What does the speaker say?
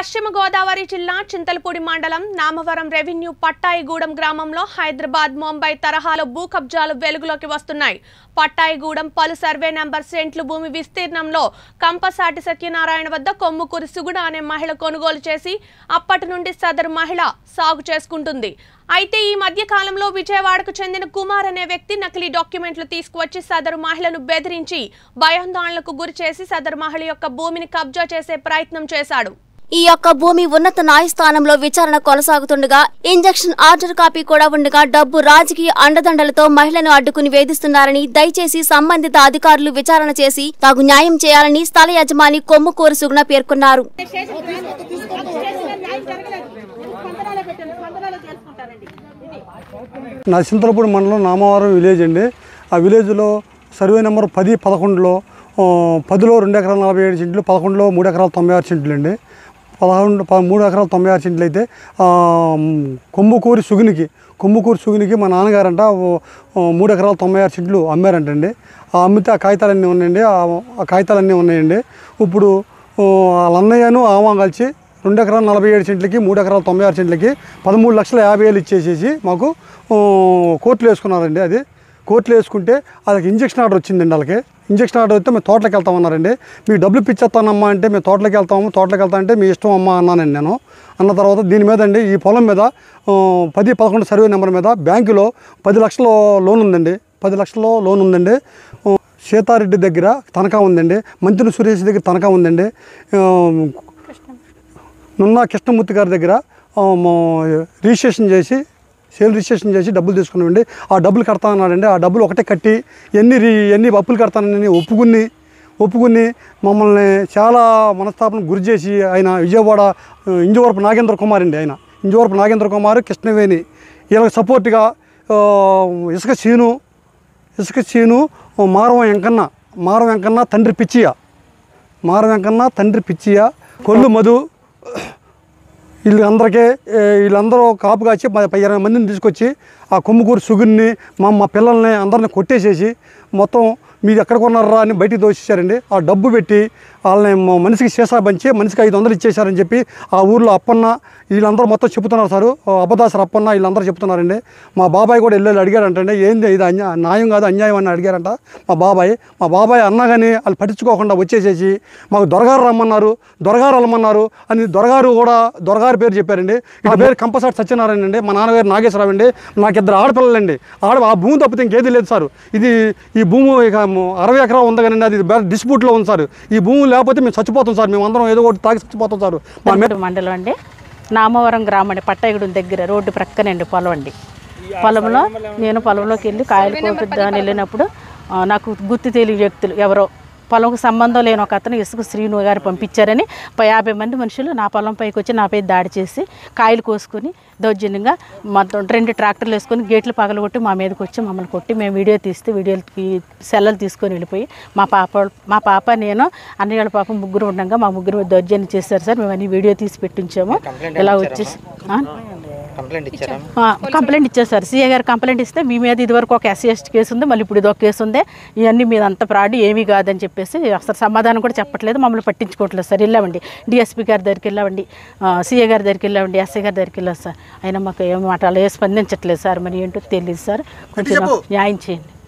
పశ్చిమ గోదావరి జిల్లా చింతలపూడి మండలం నామవరం రెవెన్యూ పట్టాయిగూడెం గ్రామంలో హైదరాబాద్ ముంబై తరహాలో భూ కబ్జాలు వెలుగులోకి వస్తున్నాయి పట్టాయిగూడెం పలు సర్వే నెంబర్ సెంట్లు భూమి విస్తీర్ణంలో కంపసాటి సత్యనారాయణ వద్ద కొమ్ముకూరి సుగుణ అనే మహిళ కొనుగోలు చేసి అప్పటి నుండి సదరు మహిళ సాగు చేసుకుంటుంది అయితే ఈ మధ్య కాలంలో విజయవాడకు చెందిన కుమార్ అనే వ్యక్తి నకిలీ డాక్యుమెంట్లు తీసుకువచ్చి సదరు మహిళను బెదిరించి భయాందోళనకు గురి చేసి సదరు మహిళ యొక్క భూమిని కబ్జా చేసే ప్రయత్నం చేశాడు ఈ యొక్క భూమి ఉన్నత న్యాయస్థానంలో విచారణ కొనసాగుతుండగా ఇంజెక్షన్ ఆర్డర్ కాపీ కూడా ఉండగా డబ్బు రాజకీయ అండదండలతో మహిళను అడ్డుకుని వేధిస్తున్నారని దయచేసి సంబంధిత అధికారులు విచారణ చేసి తాగు న్యాయం చేయాలని స్థల యజమాని కొమ్ముకూరు సుగుణ పేర్కొన్నారు నా చింతలపూడి మండలం నామవరం విలేజ్ అండి ఆ విలేజ్లో సర్వే నెంబర్ పది పదకొండులో ఆ, పదిలో రెండు ఎకరాల నలభై ఏడు సెంట్లు పదకొండులో మూడు ఎకరాల తొంభై ఆరు సెంట్లు అండి పదకొండు ప- మూడు ఎకరాల తొంభై ఆరు సెంట్లు అయితే ఆ, కొమ్ముకూరి సుగునికి కొమ్ముకూరి సుగునికి మా నాన్నగారంట ఓ, ఓ, మూడు ఎకరాల తొంభై ఆరు సెంట్లు అమ్మారంటండి ఆ అమ్మితే ఆ కాగితాలన్నీ ఉన్నాయండి ఆ ఆ కాగితాలన్నీ ఉన్నాయండి ఇప్పుడు ఓ, వాళ్ళ అన్నయ్యను ఆమా కలిసి రెండు ఎకరాల నలభై ఏడు సెంట్లకి మూడు ఎకరాల తొంభై ఆరు సెంట్లకి పదమూడు లక్షల యాభై వేలు ఇచ్చేసేసి మాకు ఆ, కోర్టులో వేసుకున్నారండి అది కోర్టులో వేసుకుంటే వాళ్ళకి ఇంజక్షన్ ఆర్డర్ వచ్చిందండి వాళ్ళకి ఇంజక్షన్ ఆర్డర్ వస్తే మేము తోటలోకి వెళ్తామన్నారండి మీకు డబ్బులు పిచ్చేస్తానమ్మా అంటే మేము తోటలోకి వెళ్తాము తోటలోకి వెళ్తా అంటే మీ ఇష్టం అమ్మా అన్నానండి నేను అన్న తర్వాత దీని మీద అండి ఈ పొలం మీద ఆ, పది పదకొండు సర్వే నెంబర్ మీద బ్యాంకులో పది లక్షల లోన్ ఉందండి పది లక్షల లోన్ ఉందండి ఆ, సీతారెడ్డి దగ్గర తనఖా ఉందండి మంత్రి సురేష్ దగ్గర తనఖా ఉందండి ఆ, నున్నా కృష్ణమూర్తి గారి దగ్గర ఆ, మా- రిజిస్ట్రేషన్ చేసి సేల్ రిజిస్ట్రేషన్ చేసి డబ్బులు తీసుకున్నామండి ఆ డబ్బులు కడతా అన్నాడండి ఆ డబ్బులు ఒకటే కట్టి ఎన్ని రి- ఎన్ని అప్పులు కడతానని ఒప్పుకుని ఒప్పుకుని మమ్మల్ని చాలా మనస్తాపన గురి చేసి ఆయన విజయవాడ ఆ, ఇంజవరపు నాగేంద్ర కుమార్ అండి ఆయన ఇంజవరపు నాగేంద్ర కుమార్ కృష్ణవేణి వీళ్ళకి సపోర్ట్గా ఆ, ఇసుక సీను ఇసుక సీను మారవ వెంకన్న మారవ వెంకన్న తండ్రి పిచ్చియ మార వెంకన్న తండ్రి పిచ్చియ కొల్లు మధు వీళ్ళందరికీ ఏ, వీళ్ళందరూ కాపు కాచి ప- ప- ఇరవై మందిని తీసుకొచ్చి ఆ కొమ్ముకూరు సుగురిని మా మా పిల్లల్ని అందరిని కొట్టేసేసి మొత్తం మీరు ఎక్కడ కొన్నారా అని బయటికి దోషించారండి ఆ డబ్బు పెట్టి వాళ్ళని మ- మనిషికి సీసా పంచి మనిషికి ఐదు వందలు ఇచ్చేశారని చెప్పి ఆ ఊర్లో అప్పన్న వీళ్ళందరూ మొత్తం చెప్తున్నారు సారు అబ్బదాసరు అప్పన్న వీళ్ళందరూ చెప్తున్నారండి మా బాబాయ్ కూడా వెళ్ళి అడిగారంటండి ఏంది ఇది అన్యా న్యాయం కాదు అన్యాయం అని అడిగారంట మా బాబాయ్ మా బాబాయ్ అన్నా కానీ వాళ్ళు పట్టించుకోకుండా వచ్చేసేసి మాకు దొరగారు రమ్మన్నారు దొరగారు రమ్మన్నారు అని దొరగారు కూడా దొరగారు పేరు చెప్పారండి నా పేరు కంపసాటి సత్యనారాయణ అండి మా నాన్నగారు నాగేశ్వరరావు అండి నాకు ఇద్దరు ఆడపిల్లలండి ఆడ ఆ భూమి తప్పితే ఇంకేది లేదు సార్ ఇది ఈ భూమి ఇక మ- అరవై ఎకరాలు ఉంది కానీ అది డిస్ప్యూట్లో ఉంది సార్ ఈ భూమి లేకపోతే మేము చచ్చిపోతాం సార్ మేము అందరం ఏదో ఒకటి తాగి చచ్చిపోతాం సార్ మా మీద చింతలపూడి మండలం అండి నామవరం గ్రామం అండి పట్టాయిగూడెం దగ్గర రోడ్డు ప్రక్కనండి పొలం అండి పొలంలో నేను పొలంలోకి వెళ్ళి కాయలు కోపిద్దామని వెళ్ళినప్పుడు ఆ, నాకు గుర్తు తెలియని వ్యక్తులు ఎవరో పొలంకు సంబంధం లేని ఒక అతను ఇసుక శ్రీను గారు పంపించారని ప- యాభై మంది మనుషులు నా పొలం పైకి వచ్చి నాపై దాడి చేసి కాయలు కోసుకొని దౌర్జన్యంగా మొత్తం రెండు ట్రాక్టర్లు వేసుకొని గేట్లు పగలగొట్టి మా మీదకి వచ్చి మమ్మల్ని కొట్టి మేము వీడియో తీస్తే వీడియోకి సెల్లలు తీసుకొని వెళ్ళిపోయి మా పాప మా పాప నేను అన్నయ్య పాప ముగ్గురు ఉండగా మా ముగ్గురు మీద దౌర్జన్యం చేశారు సార్ మేము అన్ని వీడియో తీసి పెట్టించాము ఇలా వచ్చేసి ఆ? కంప్లైంట్ ఇచ్చారా ఆ, కంప్లైంట్ ఇచ్చేసారు సీఏ గారు కంప్లైంట్ ఇస్తే మీ మీద ఇదివరకు ఒక ఎస్సీ ఎస్టీ కేసు ఉంది మళ్ళీ ఇప్పుడు ఇది ఒక కేసు ఉంది ఇవన్నీ మీద అంత ఫ్రాడ్ ఏమీ కాదని చెప్పేసి అసలు సమాధానం కూడా చెప్పట్లేదు మమ్మల్ని పట్టించుకోవట్లేదు సార్ వెళ్ళామండి డిఎస్పీ గారి దగ్గరికి వెళ్ళామండి సీఏ గారి దగ్గరికి వెళ్ళామండి ఎస్ఐ గారి దగ్గరికి వెళ్ళాం సార్ అయినా మాకు ఏం మాట అలా ఏ స్పందించట్లేదు సార్ మరి ఏంటో తెలియదు సార్ కొంచెం న్యాయం చేయండి